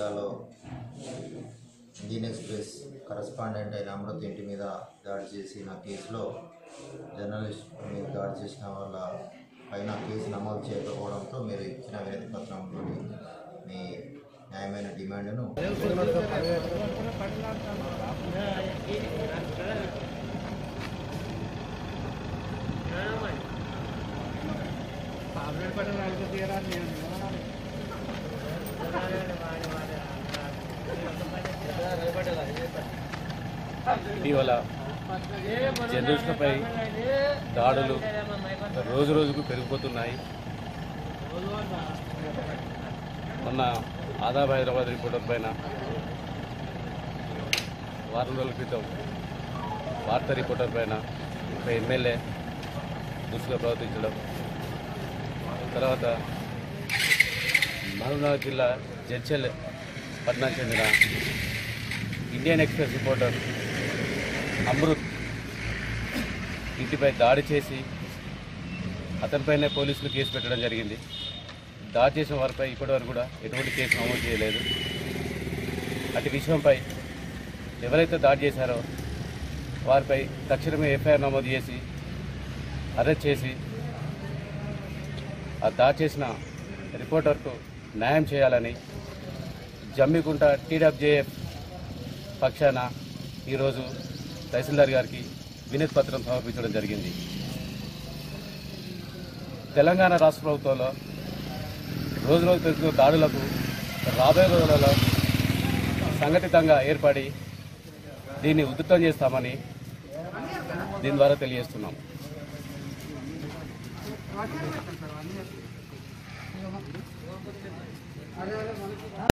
జిల్లాలో Indian express correspondent అయిన అమృత్ ఇంటి మీద దాడి చేసిన కేసులో జర్నలిస్ట్ మీద దాడి చేసిన వాళ్ళ పైన కేసు నమోదు చేయకపోవడంతో మీరు ఇచ్చిన వినతి పత్రంలో మీ న్యాయమైన డిమాండ్ను ఇటీవల జర్నలిస్టులపై దాడులు రోజు రోజుకు పెరిగిపోతున్నాయి మొన్న ఆదాబ్ హైదరాబాద్ రిపోర్టర్ పైన వారం రోజుల క్రితం వార్తా రిపోర్టర్ పైన ఒక ఎమ్మెల్యే దుస్తుగా ప్రవర్తించడం తర్వాత మహబూబ్నగర్ జిల్లా జడ్చల్ పట్నానికి చెందిన ఇండియన్ ఎక్స్ప్రెస్ రిపోర్టర్ అమృత్ ఇంటిపై దాడి చేసి అతనిపైనే పోలీసులు కేసు పెట్టడం జరిగింది దాడి చేసిన వారిపై ఇప్పటివరకు కూడా ఎటువంటి కేసు నమోదు చేయలేదు అటు విషయంపై ఎవరైతే దాడి చేశారో వారిపై తక్షణమే ఎఫ్ఐఆర్ నమోదు చేసి అరెస్ట్ చేసి ఆ దాడి చేసిన రిపోర్టర్కు న్యాయం చేయాలని జమ్మికుంట టీడబ్ల్యూజేఎఫ్ పక్షాన ఈరోజు తహసీల్దార్ గారికి వినతి పత్రం సమర్పించడం జరిగింది తెలంగాణ రాష్ట్ర ప్రభుత్వంలో రోజు రోజు పెరుగుతున్న దాడులకు రాబోయే రోజులలో సంఘటితంగా ఏర్పడి దీన్ని ఉధృతం చేస్తామని దీని ద్వారా తెలియజేస్తున్నాం అదే